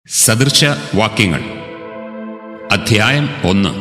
സദൃശ വാക്യങ്ങൾ അധ്യായം ഒന്ന്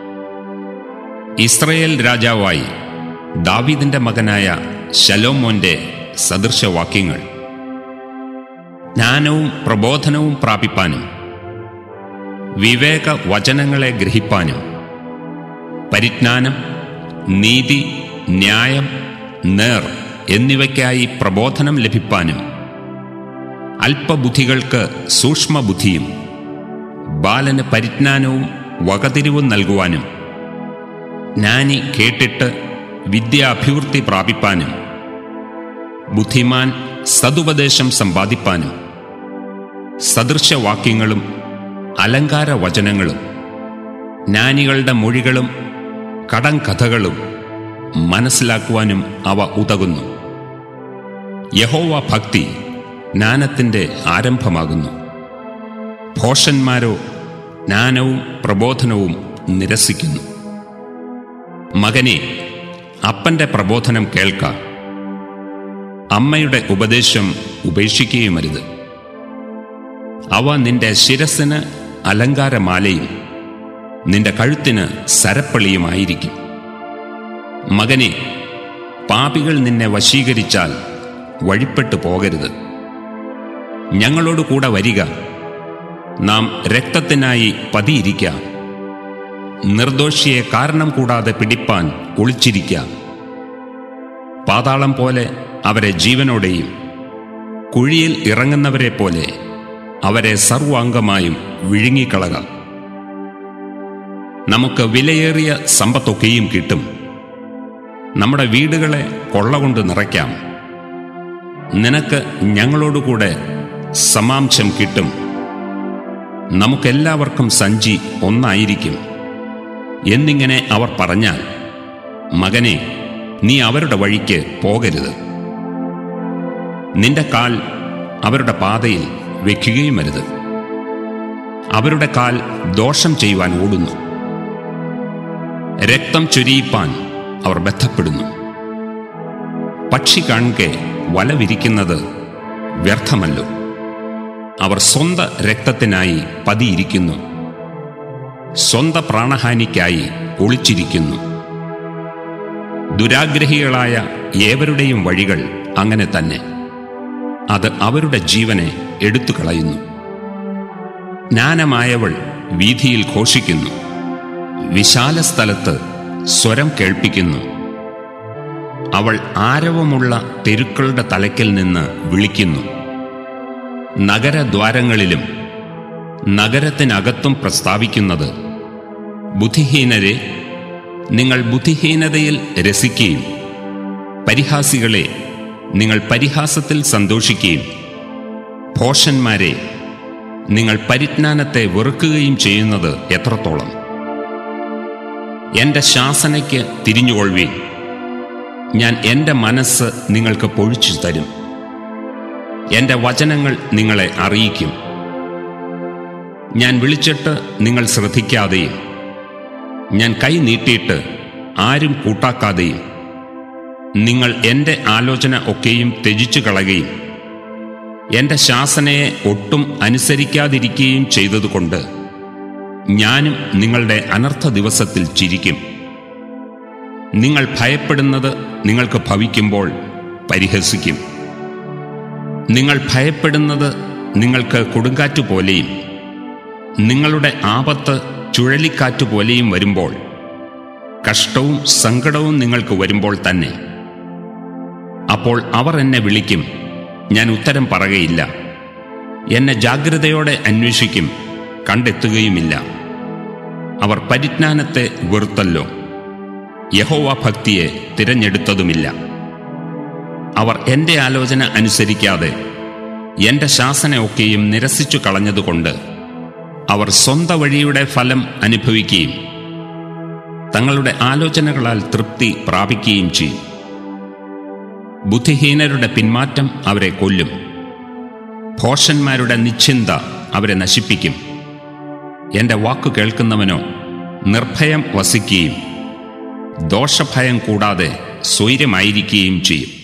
ഇസ്രയേൽ രാജാവായി ദാവീദിന്റെ മകനായ ശലോമോന്റെ സദൃശവാക്യങ്ങൾ ജ്ഞാനവും പ്രബോധനവും പ്രാപിപ്പാനും വിവേക വചനങ്ങളെ ഗ്രഹിപ്പാനും പരിജ്ഞാനം നീതി ന്യായം നേർ എന്നിവയ്ക്കായി പ്രബോധനം ലഭിപ്പാനും അല്പബുദ്ധികൾക്ക് സൂക്ഷ്മബുദ്ധിയും ബാലന് പരിജ്ഞാനവും വകതിരിവും നൽകുവാനും ജ്ഞാനി കേട്ടിട്ട് വിദ്യാഭിവൃദ്ധി പ്രാപിപ്പാനും ബുദ്ധിമാൻ സതുപദേശം സമ്പാദിപ്പാനും സദൃശവാക്യങ്ങളും അലങ്കാര വചനങ്ങളും ജ്ഞാനികളുടെ മൊഴികളും കടങ്കഥകളും മനസ്സിലാക്കുവാനും അവ ഉതകുന്നു യഹോവ ഭക്തി ജ്ഞാനത്തിൻ്റെ ആരംഭമാകുന്നു ഭോഷന്മാരോ ജ്ഞാനവും പ്രബോധനവും നിരസിക്കുന്നു മകനെ അപ്പന്റെ പ്രബോധനം കേൾക്ക അമ്മയുടെ ഉപദേശം ഉപേക്ഷിക്കുകയുമരുത് അവ നിന്റെ ശിരസിന് അലങ്കാരമാലയും നിന്റെ കഴുത്തിന് സരപ്പളിയുമായിരിക്കും മകനെ പാപികൾ നിന്നെ വശീകരിച്ചാൽ വഴിപ്പെട്ടു പോകരുത് ഞങ്ങളോട് കൂടെ വരിക നാം രക്തത്തിനായി പതിയിരിക്കാം നിർദോഷിയെ കാരണം കൂടാതെ പിടിപ്പാൻ ഒളിച്ചിരിക്കാം പാതാളം പോലെ അവരെ ജീവനോടെയും കുഴിയിൽ ഇറങ്ങുന്നവരെ പോലെ അവരെ സർവാംഗമായും വിഴുങ്ങിക്കളക നമുക്ക് വിലയേറിയ സമ്പത്തൊക്കെയും കിട്ടും നമ്മുടെ വീടുകളെ കൊള്ളകൊണ്ട് നിറയ്ക്കാം നിനക്ക് ഞങ്ങളോടുകൂടെ സമാംശം കിട്ടും നമുക്കെല്ലാവർക്കും സഞ്ചി ഒന്നായിരിക്കും എന്നിങ്ങനെ അവർ പറഞ്ഞാൽ മകനെ നീ അവരുടെ വഴിക്ക് പോകരുത് നിന്റെ കാൽ അവരുടെ പാതയിൽ വെക്കുകയുമരുത് അവരുടെ കാൽ ദോഷം ചെയ്യുവാൻ ഓടുന്നു രക്തം ചൊരിയിപ്പാൻ അവർ ബന്ധപ്പെടുന്നു പക്ഷി കാണെ വല വിരിക്കുന്നത് വ്യർത്ഥമല്ലോ അവർ സ്വന്ത രക്തത്തിനായി പതിയിരിക്കുന്നു സ്വന്ത പ്രാണഹാനിക്കായി ഒളിച്ചിരിക്കുന്നു ദുരാഗ്രഹികളായ ഏവരുടെയും വഴികൾ അങ്ങനെ തന്നെ അത് അവരുടെ ജീവനെ എടുത്തു കളയുന്നു ജ്ഞാനമായവൾ വീതിയിൽ ഘോഷിക്കുന്നു വിശാല സ്ഥലത്ത് സ്വരം കേൾപ്പിക്കുന്നു അവൾ ആരവമുള്ള തെരുക്കളുടെ തലയ്ക്കൽ നിന്ന് വിളിക്കുന്നു നഗരദ്വാരങ്ങളിലും നഗരത്തിനകത്തും പ്രസ്താവിക്കുന്നത് ബുദ്ധിഹീനരെ നിങ്ങൾ ബുദ്ധിഹീനതയിൽ രസിക്കുകയും പരിഹാസികളെ നിങ്ങൾ പരിഹാസത്തിൽ സന്തോഷിക്കുകയും ഭോഷന്മാരെ നിങ്ങൾ പരിജ്ഞാനത്തെ വെറുക്കുകയും ചെയ്യുന്നത് എത്രത്തോളം എൻ്റെ ശാസനയ്ക്ക് തിരിഞ്ഞുകൊള്ളുവീൻ ഞാൻ എൻ്റെ മനസ്സ് നിങ്ങൾക്ക് പൊഴിച്ചു തരും എൻ്റെ വചനങ്ങൾ നിങ്ങളെ അറിയിക്കും ഞാൻ വിളിച്ചിട്ട് നിങ്ങൾ ശ്രദ്ധിക്കാതെയും ഞാൻ കൈ നീട്ടിയിട്ട് ആരും കൂട്ടാക്കാതെയും നിങ്ങൾ എൻ്റെ ആലോചന ഒക്കെയും ത്യജിച്ചു കളയുകയും എൻ്റെ ശാസനയെ ഒട്ടും അനുസരിക്കാതിരിക്കുകയും ചെയ്തതുകൊണ്ട് ഞാനും നിങ്ങളുടെ അനർത്ഥ ദിവസത്തിൽ ചിരിക്കും നിങ്ങൾ ഭയപ്പെടുന്നത് നിങ്ങൾക്ക് ഭവിക്കുമ്പോൾ പരിഹസിക്കും നിങ്ങൾ ഭയപ്പെടുന്നത് നിങ്ങൾക്ക് കൊടുങ്കാറ്റ് പോലെയും നിങ്ങളുടെ ആപത്ത് ചുഴലിക്കാറ്റ് പോലെയും വരുമ്പോൾ കഷ്ടവും സങ്കടവും നിങ്ങൾക്ക് വരുമ്പോൾ തന്നെ അപ്പോൾ അവർ എന്നെ വിളിക്കും ഞാൻ ഉത്തരം പറകയില്ല എന്നെ ജാഗ്രതയോടെ അന്വേഷിക്കും കണ്ടെത്തുകയുമില്ല അവർ പരിജ്ഞാനത്തെ വെറുത്തല്ലോ യഹോവ ഭക്തിയെ തിരഞ്ഞെടുത്തതുമില്ല അവർ എൻ്റെ ആലോചന അനുസരിക്കാതെ എൻ്റെ ശാസനയൊക്കെയും നിരസിച്ചു കളഞ്ഞതുകൊണ്ട് അവർ സ്വന്ത വഴിയുടെ ഫലം അനുഭവിക്കുകയും തങ്ങളുടെ ആലോചനകളാൽ തൃപ്തി പ്രാപിക്കുകയും ചെയ്യും ബുദ്ധിഹീനരുടെ പിന്മാറ്റം അവരെ കൊല്ലും ഭോഷന്മാരുടെ നിശ്ചിന്ത അവരെ നശിപ്പിക്കും എൻ്റെ വാക്കു കേൾക്കുന്നവനോ നിർഭയം വസിക്കുകയും ദോഷഭയം കൂടാതെ സ്വൈര്യമായിരിക്കുകയും ചെയ്യും